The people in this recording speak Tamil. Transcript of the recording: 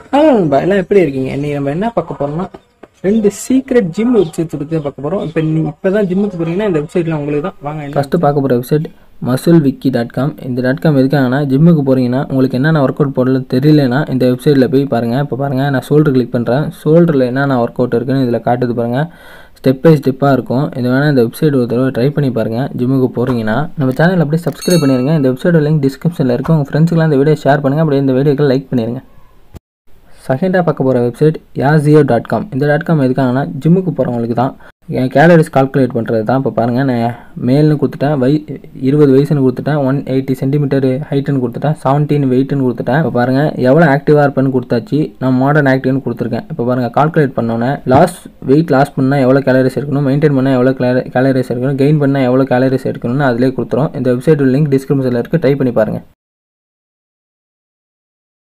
ஹலோ நண்பா எல்லாம் எப்படி இருக்கீங்க இன்னைக்கு நம்ம என்ன பார்க்க போறோம்னா ரெண்டு சீக்ரெட் ஜிம் வெப்சைட்ஸ் பற்றி தான் பார்க்க போகிறோம் இப்போ நீ இப்போ தான் ஜிம்முக்கு போகிறீங்கன்னா இந்த வெப்சைட்லாம் உங்களுக்கு தான் வாங்க என்ன ஃபஸ்ட்டு பார்க்க போகிற website muscle wiki dot com இந்த டாட் காம் எதுக்காகனா ஜிம்முக்கு போகிறீங்கன்னா உங்களுக்கு என்னென்ன ஒர்க் அவுட் போடல தெரியலனா இந்த வெப்சைட்டில் போய் பாருங்கள் இப்போ பாருங்கள் நான் ஷோல்டர் கிளிக் பண்ணுறேன் ஷோல்டரில் என்னென்ன ஒர்க் அவுட் இருக்குன்னு இதில் காட்டுது பாருங்கள் ஸ்டெப் பை ஸ்டெப்பாக இருக்கும் இது வேணால் இந்த வெப்சைட் ஒரு தடவை ட்ரை பண்ணி பாருங்கள் ஜிம்முக்கு போகிறீங்கன்னா நம்ம சேனல் அப்படியே சப்ஸ்கிரைப் பண்ணிடுங்க இந்த வெப்சைட்டோட லிங்க் டிஸ்கிரிப்ஷனில் இருக்கும் உங்கள் ஃப்ரெண்ட்ஸுக்குலாம் இந்த வீடியோ ஷேர் பண்ணுங்கள் அப்படியே இந்த வீடியோக்கு லைக் பண்ணிடுங்க செகண்டாக பார்க்க போகிற வெப்சைட் யாசியோ டாட் காம் இந்த டாட் காம் எதுக்காகனா ஜிம்முக்கு போகிறவங்களுக்கு தான் என் கேலரிஸ் கால்குலேட் பண்ணுறது தான் இப்போ பாருங்கள் நான் மேல்னு கொடுத்துட்டேன் வை இருபது வயசுன்னு கொடுத்துட்டேன் ஒன் எயிட்டி சென்டிமீட்டர் ஹைட்டுன்னு கொடுத்துட்டேன் செவன்டீன் வெயிட்டுன்னு கொடுத்துட்டேன் இப்போ பாருங்கள் எவ்வளோ ஆக்டிவாக இருப்பேன்னு கொடுத்தாச்சு நான் மாடர்ன் ஆக்டிவ்னு கொடுத்துருக்கேன் இப்போ பாருங்கள் கால்குலேட் பண்ணோன்னே லாஸ் வெயிட் லாஸ் பண்ணால் எவ்வளோ கேலரிஸ் இருக்கணும் மெயின்டைன் பண்ணால் எவ்வளோ கேலரிஸ் இருக்கணும் கெயின் பண்ணால் எவ்வளோ கேலரிஸ் இருக்கணும்னு அதிலே கொடுத்துரும் இந்த வெப்சைட் லிங்க் டிஸ்கிரிப்ஷனில் இருக்குது ட்ரை பண்ணி பாருங்கள்